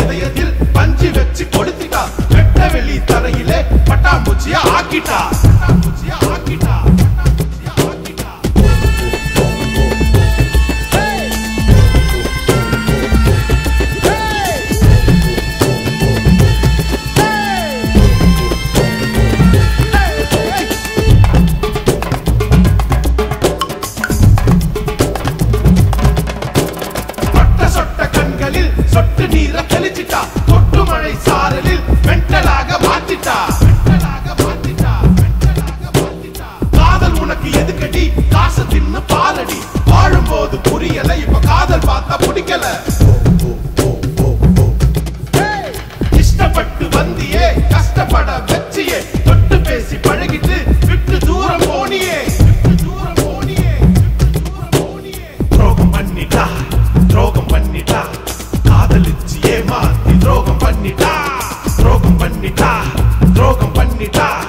இதயத்தில் பஞ்சு வச்சு கொடுத்துட்டா வெட்ட வெளி தரையிலே பட்டாம்பூச்சியா ஆக்கிட்டா பட்டாம்பூச்சியா ஆக்கிட்டா பட்டாம்பூச்சியா ஆக்கிட்டா சொட்ட சொட்ட கண்களில் சொட்டு நீரை தெளிச்சிட்டா தொட்டு மழை சாரலில் மென்டலாக மாத்திட்டா மென்டலாக மாத்திட்டா மென்டலாக மாத்திட்டா காதல் உனக்கு எதுக்கடி காசு தின்னு பாலடி வாழும்போது புரியல இப்ப காதல் பார்த்தா பிடிக்கல இஷ்டப்பட்டு வந்தியே கஷ்டப்பட வச்சியே தொட்டு பேசி பழகிட்டு விட்டு தூரம் போனியே விட்டு தூரம் போனியே விட்டு தூரம் போனியே துரோகம் பண்ணிட்டா துரோகம் பண்ணிட்டா காதலிச்சு ஏமாத்தி துரோகம் பண்ணிட்டா துரோகம் பண்ணிட்டா துரோகம் பண்ணிட்டா